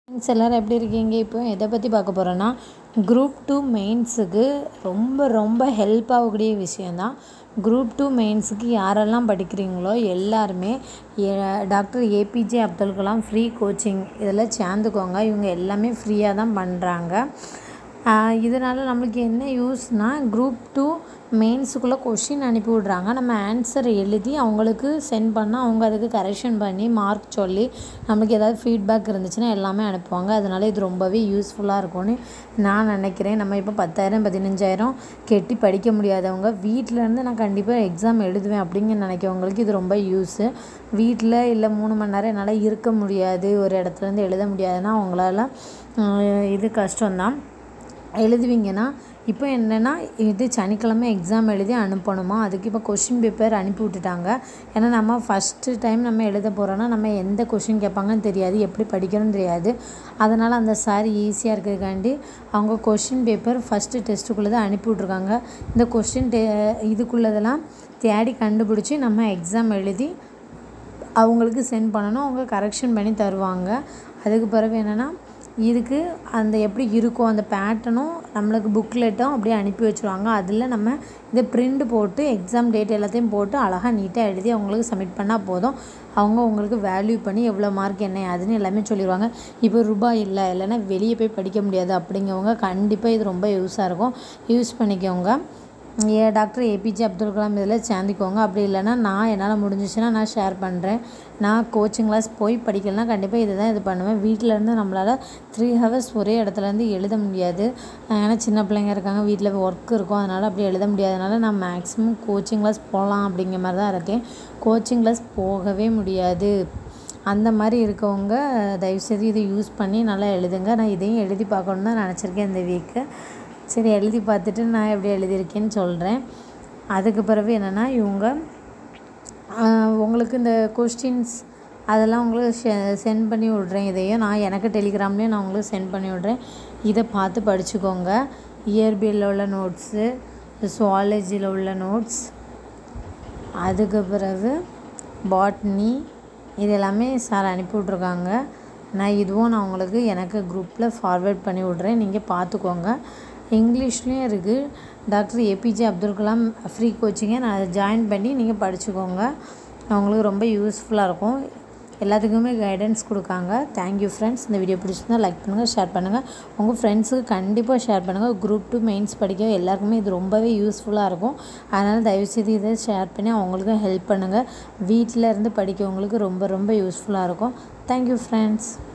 friends எல்லோரும் எப்படி இருக்கீங்க இப்போ எதை பற்றி பார்க்க போகிறோன்னா குரூப் டூ மெயின்ஸுக்கு ரொம்ப ரொம்ப ஹெல்ப் ஆகக்கூடிய விஷயந்தான் குரூப் டூ மெயின்ஸுக்கு யாரெல்லாம் படிக்கிறீங்களோ எல்லாருமே ஏ- doctor APJ Abdul Kalam free coaching இதில் சேர்ந்துக்கோங்க இவங்க எல்லாமே ஃப்ரீயாக தான் பண்ணுறாங்க இதனால் நம்மளுக்கு என்ன யூஸ்னால் குரூப் டூ மெயின்ஸுக்குள்ளே கொஷின் அனுப்பி விட்றாங்க நம்ம ஆன்சர் எழுதி அவங்களுக்கு சென்ட் பண்ணால் அவங்க அதுக்கு கரெக்ஷன் பண்ணி மார்க் சொல்லி நம்மளுக்கு ஏதாவது ஃபீட்பேக் இருந்துச்சுன்னா எல்லாமே அனுப்புவாங்க அதனால் இது ரொம்பவே யூஸ்ஃபுல்லாக இருக்கும்னு நான் நினைக்கிறேன் நம்ம இப்போ பத்தாயிரம் பதினஞ்சாயிரம் கெட்டி படிக்க முடியாதவங்க வீட்டில் இருந்து நான் கண்டிப்பாக எக்ஸாம் எழுதுவேன் அப்படிங்க நினைக்கிறவங்களுக்கு இது ரொம்ப யூஸு வீட்டில் இல்லை மூணு மணி நேரம் என்னால் இருக்க முடியாது ஒரு இடத்துலேருந்து எழுத முடியாதுன்னா அவங்களால அஹ், இது கஷ்டம்தான் எழுதுவீங்கன்னா இப்போ என்னென்னா இது சனிக்கிழமை எக்ஸாம் எழுதி அனுப்பணுமா அதுக்கு இப்போ கொஷின் பேப்பர் அனுப்பி விட்டுட்டாங்க ஏன்னா நம்ம ஃபஸ்ட்டு டைம் நம்ம எழுத போகிறோன்னா நம்ம எந்த கொஷின் கேட்பாங்கன்னு தெரியாது எப்படி படிக்கணும்னு தெரியாது அதனால் அந்த சார் ஈஸியாக இருக்கிறதுக்காண்டி அவங்க கொஷின் பேப்பர் ஃபஸ்ட்டு டெஸ்ட்டுக்குள்ளே தான் அனுப்பி விட்ருக்காங்க இந்த கொஷின் டே இதுக்குள்ளதெல்லாம் தேடி கண்டுபிடிச்சி நம்ம எக்ஸாம் எழுதி அவங்களுக்கு சென்ட் பண்ணணும் அவங்க கரெக்ஷன் பண்ணி தருவாங்க அதுக்கு பிறகு என்னென்னா இதுக்கு அந்த எப்படி இருக்கும் அந்த பேட்டர்னும் நம்மளுக்கு புக்லெட்டும் அப்படியே அனுப்பி வச்சுருவாங்க அதில் நம்ம இதை பிரிண்ட் போட்டு எக்ஸாம் டேட் எல்லாத்தையும் போட்டு அழகாக நீட்டாக எழுதி அவங்களுக்கு சப்மிட் பண்ணால் போதும் அவங்க உங்களுக்கு வேல்யூ பண்ணி எவ்வளோ மார்க் என்ன அதுன்னு எல்லாமே சொல்லிடுவாங்க இப்போ ரூபாய் இல்லை இல்லைன்னா வெளியே போய் படிக்க முடியாது அப்படிங்கிறவங்க கண்டிப்பாக இது ரொம்ப யூஸாக இருக்கும் யூஸ் பண்ணிக்கோங்க ஏ டாக்டர் ஏபிஜே அப்துல் கலாம் இதில் சேர்ந்துக்கோங்க அப்படி இல்லைன்னா நான் என்னால் முடிஞ்சிச்சுன்னா நான் ஷேர் பண்ணுறேன் நான் கோச்சிங் கிளாஸ் போய் படிக்கலைன்னா கண்டிப்பாக இதை தான் இது பண்ணுவேன் வீட்டில் இருந்து நம்மளால் த்ரீ ஹவர்ஸ் ஒரே இடத்துல இருந்து எழுத முடியாது ஏன்னா சின்ன பிள்ளைங்க இருக்காங்க வீட்டில் ஒர்க் இருக்கும் அதனால் அப்படி எழுத முடியாதனால நான் மேக்ஸிமம் கோச்சிங் கிளாஸ் போகலாம் அப்படிங்கிற மாதிரி தான் இருக்கேன் கோச்சிங் கிளாஸ் போகவே முடியாது அந்த மாதிரி இருக்கவங்க தயவுசெய்து இதை யூஸ் பண்ணி நல்லா எழுதுங்க நான் இதையும் எழுதி பார்க்கணுன்னு தான் நினச்சிருக்கேன் இந்த வீக்கு சரி எழுதி பார்த்துட்டு நான் எப்படி எழுதியிருக்கேன்னு சொல்கிறேன் அதுக்கு பிறகு என்னென்னா இவங்க ஆஹ், உங்களுக்கு இந்த கொஸ்டின்ஸ் அதெல்லாம் உங்களுக்கு சென்ட் பண்ணி விட்றேன் இதையும் நான் எனக்கு டெலிகிராம்லேயும் நான் உங்களுக்கு சென்ட் பண்ணி விட்றேன் இதை பார்த்து படிச்சுக்கோங்க இயற்பியலில் உள்ள நோட்ஸு சுவாலஜியில் உள்ள நோட்ஸ் அதுக்கு பிறகு பாட்னி இது எல்லாமே சார் அனுப்பி விட்ருக்காங்க நான் இதுவும் நான் உங்களுக்கு எனக்கு குரூப்பில் ஃபார்வேர்ட் பண்ணி விட்றேன் நீங்கள் பார்த்துக்கோங்க இங்கிலீஷ்லேயும் இருக்குது doctor APJ Abdul Kalam free கோச்சிங்கை நான் ஜாயின் பண்ணி நீங்கள் படிச்சுக்கோங்க அவங்களுக்கு ரொம்ப யூஸ்ஃபுல்லாக இருக்கும் எல்லாத்துக்குமே கைடன்ஸ் கொடுக்காங்க தேங்க்யூ ஃப்ரெண்ட்ஸ் இந்த வீடியோ பிடிச்சிருந்தா லைக் பண்ணுங்கள் ஷேர் பண்ணுங்கள் உங்கள் ஃப்ரெண்ட்ஸுக்கு கண்டிப்பாக ஷேர் பண்ணுங்கள் குரூப் டூ மெயின்ஸ் படிக்க எல்லாருக்குமே இது ரொம்பவே யூஸ்ஃபுல்லாக இருக்கும் அதனால் தயவுசெய்து இதை ஷேர் பண்ணி அவங்களுக்கும் ஹெல்ப் பண்ணுங்கள் வீட்டில் இருந்து படிக்கவங்களுக்கு ரொம்ப ரொம்ப யூஸ்ஃபுல்லாக இருக்கும் தேங்க்யூ ஃப்ரெண்ட்ஸ்